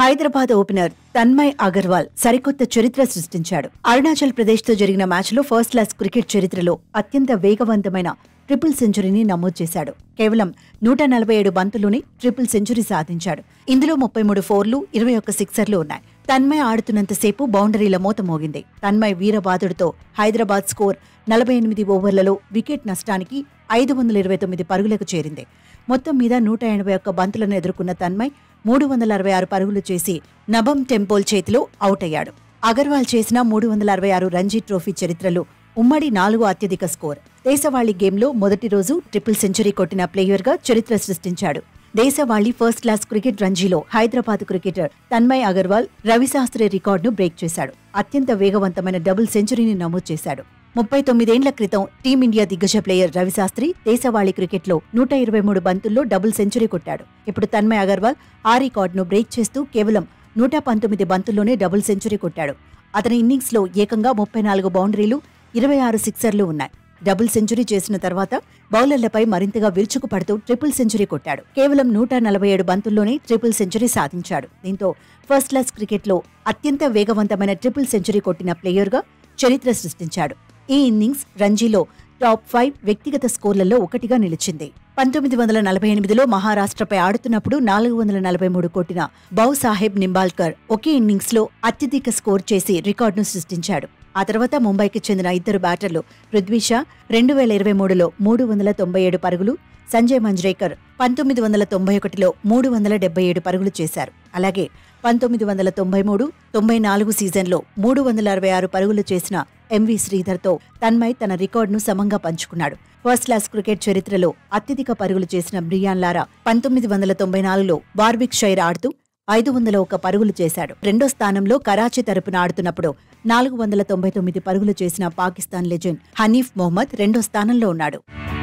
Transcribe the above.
Hyderabad opener Tanmay Agarwal సరికొత్త చరిత్ర సృష్టించాడు అరుణాచల్ ప్రదేశ్ తో జరిగిన మ్యాచ్లో ఫస్ట్ క్లాస్ క్రికెట్ చరిత్రలో అత్యంత వేగవంతమైన ట్రిపుల్ సెంచరీని నమోదు చేశాడు కేవలం నూట నలభై ఏడు బంతుల్లోనే ట్రిపుల్ సెంచరీ సాధించాడు ఇందులో ముప్పై మూడు ఫోర్లు ఇరవై ఒక్క సిక్సర్లు ఉన్నాయి తన్మయ్ ఆడుతున్నంతసేపు బౌండరీల మోత మోగింది తన్మయ్ వీరబాదుడితో హైదరాబాద్ స్కోర్ నలభై ఎనిమిది ఓవర్లలో వికెట్ నష్టానికి ఐదు వందల ఇరవై తొమ్మిది పరుగులకు చేరింది మొత్తం మీద నూట ఎనభై ఒక్క బంతులను ఎదుర్కొన్న తన్మయ్ మూడు వందల అరవై ఆరు పరుగులు చేసి నభం టెంపోల్ చేతిలో అవుట్ అయ్యాడు అగర్వాల్ చేసిన మూడు వందల అరవై ఆరు రంజీ ట్రోఫీ చరిత్రలో ఉమ్మడి నాలుగో అత్యధిక స్కోర్ దేశవాళీ గేమ్లో మొదటి రోజు ట్రిపుల్ సెంచరీ కొట్టిన ప్లేయర్గా చరిత్ర సృష్టించాడు దేశవాళీ ఫస్ట్ క్లాస్ క్రికెట్ రంజీలో హైదరాబాద్ క్రికెటర్ తన్మయ్ అగర్వాల్ రవిశాస్త్రి రికార్డును బ్రేక్ చేశాడు అత్యంత వేగవంతమైన డబుల్ సెంచరీని నమోదు చేశాడు ముప్పై తొమ్మిదేండ్ల క్రితం టీమిండియా దిగ్గజ ప్లేయర్ రవిశాస్త్రి దేశవాళీ క్రికెట్లో నూట ఇరవై మూడు బంతుల్లో డబుల్ సెంచరీ కొట్టాడు ఇప్పుడు తన్మయ్ అగర్వాల్ ఆ రికార్డును బ్రేక్ చేస్తూ కేవలం నూట పంతొమ్మిది బంతుల్లోనే డబుల్ సెంచరీ కొట్టాడు అతని ఇన్నింగ్స్లో ఏకంగా ముప్పై నాలుగు బౌండరీలు ఇరవై ఆరు సిక్సర్లు ఉన్నాయి డబుల్ సెంచరీ చేసిన తర్వాత బౌలర్లపై మరింతగా విరుచుకుపడుతూ ట్రిపుల్ సెంచరీ కొట్టాడు కేవలం నూట నలభై ఏడు బంతుల్లోనే ట్రిపుల్ సెంచరీ సాధించాడు దీంతో ఫస్ట్ క్లాస్ క్రికెట్లో అత్యంత వేగవంతమైన ట్రిపుల్ సెంచరీ కొట్టిన ప్లేయర్గా చరిత్ర సృష్టించాడు ఈ ఇన్నింగ్స్ రంజీలో టాప్ ఫైవ్ వ్యక్తిగత స్కోర్లలో ఒకటిగా నిలిచింది పంతొమ్మిది వందల నలభై ఎనిమిదిలో మహారాష్ట్రపై ఆడుతున్నప్పుడు నాలుగు వందల నలభై మూడు కొట్టిన బౌ సాహెబ్ నింబాల్కర్ ఒకే ఇన్నింగ్స్లో అత్యధిక స్కోర్ చేసి రికార్డును సృష్టించాడు ఆ తర్వాత ముంబైకి చెందిన ఇద్దరు బ్యాటర్లు పృథ్వీ షా రెండు వేల ఇరవై మూడులో మూడు వందల తొంభై ఏడు పరుగులు సంజయ్ మంజ్రేకర్ పంతొమ్మిది వందల తొంభై ఒకటిలో మూడు వందల డెబ్బై ఏడు పరుగులు చేశారు అలాగే పంతొమ్మిది వందల తొంభై మూడు తొంభై నాలుగు సీజన్లో మూడు వందల అరవై ఆరు పరుగులు చేసిన ఎంవి శ్రీధర్తో తన్మయ్ తన రికార్డును సమంగా పంచుకున్నాడు ఫస్ట్ క్లాస్ క్రికెట్ చరిత్రలో అత్యధిక పరుగులు చేసిన బ్రియాన్ లారా పంతొమ్మిది వందల తొంభై నాలుగులో బార్బిక్ షైర్ ఆడుతూ ఐదు వందల ఒక పరుగులు చేశాడు రెండో స్థానంలో కరాచీ తరపున ఆడుతున్నప్పుడు నాలుగు వందల తొంభై తొమ్మిది పరుగులు చేసిన పాకిస్తాన్ లెజెండ్ హనీఫ్ మొహమ్మద్ రెండో స్థానంలో ఉన్నాడు